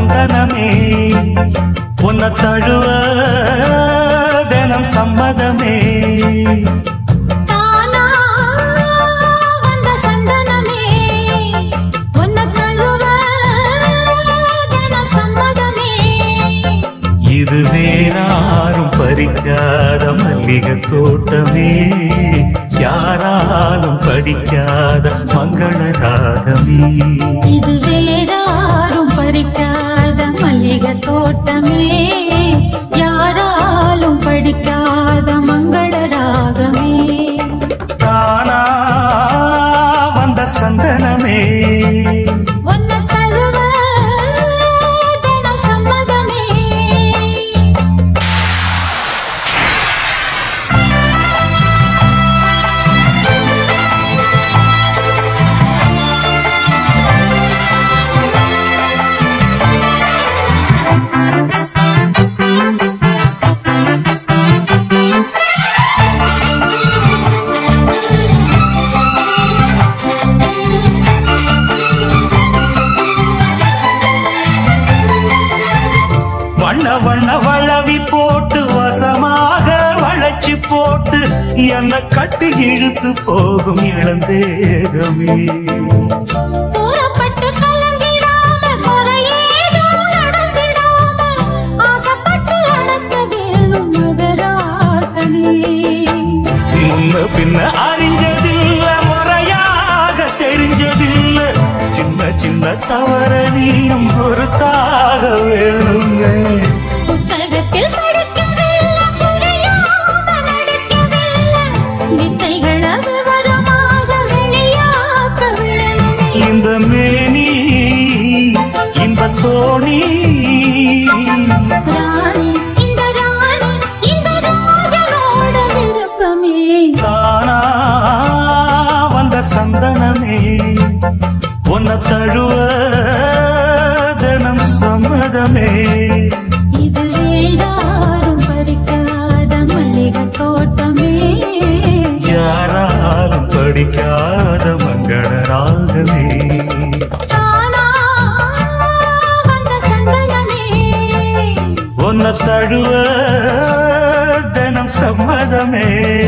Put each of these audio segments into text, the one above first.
சந்தனமே உன்னை தழுவ தினம் சம்மதமே தானா வந்த சந்தனமே உன்னை தழுவ தினம் சம்மதமே இது வேறாரும் பறிக்காத மல்லிகை தோட்டமே யாராலும் படிக்காத மங்கள ராகமே இது வேறாரும் பறிக்காத மல்லிகை தோட்டமே யாராலும் படிக்காத மங்கள ராகமே தானா வந்த சந்தனமே உன்னை தழுவ தினம் சம்மதமே வண்ண வண்ண வளவி போட்டு வசமாக வளைச்சு போட்டு என்ன கட்டி இழுத்து போகும் இளந்தேகமே தூரப்பட்டு கலங்கிடாம குறையேதும் நடந்திடாம ஆசைப்பட்டு அடக்க வேணும் மகராசனே முன்ன பின்ன அறிஞ்சதில்ல முறையாக தெரிஞ்சதில்ல சின்ன சின்ன தவற நீயும் பொறுத்தாக வேணுங்க புத்தகத்தில் படிக்கவில்லை புரியாம நடிக்கவில்லை வித்தைகளை விவரமாக வெளியாக்க வேணுமே இந்த மேனி இன்ப தோணி ராணி இந்த ராணி இந்த ராஜனோட விருப்பமே தானா வந்த சந்தனமே உன்னை தழுவ தினம் சம்மதமே இது வேறாரும் பறிக்காத மல்லிகை தோட்டமே யாராலும் படிக்காத மங்கள ராகமே தானா வந்த சந்தனமே உன்னை தழுவ தினம் சம்மதமே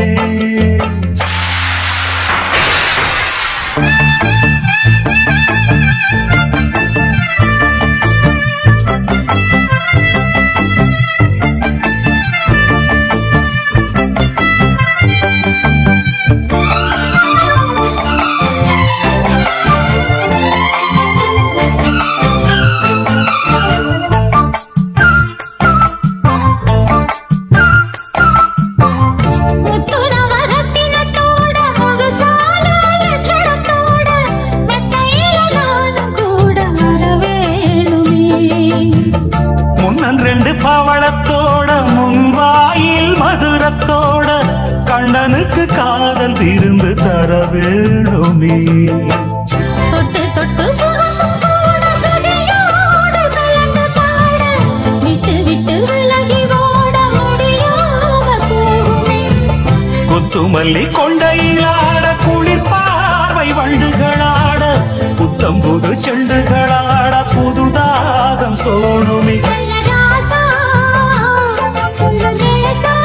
முத்துரவரத்தினத்தோட முழுசால லட்சணத்தோட மெத்தையில நானும் கூட வர வேணுமே முன்னன் ரெண்டு பவளத்தோட முன்வாயில் மதுரத்தோட கண்ணனுக்கு காதல் விருந்து தர வேணுமே தொட்டு தொட்டு சுகமும் கூட சுதியோடு கலந்து பாட விட்டு விட்டு விலகி ஓட முடியாம போகுமே குத்துமல்லி கொண்டையிலாட குளிர் பார்வை வண்டுகளாட புத்தம் புது செண்டுகளாட புதுதாகம் தோணுமே நல்ல ராசா சொல்ல நேசா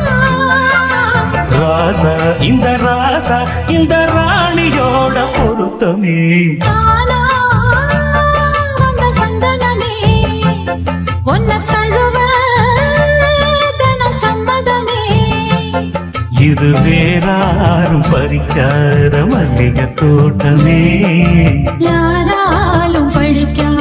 ராசா இந்த ராசா இந்த ராணியோட பொருத்தமே தானா வந்த சந்தனமே உன்னை தழுவ தினம் சம்மதமே இது வேறாரும் பறிக்காத மல்லிகை தோட்டமே யாராலும் படிக்காத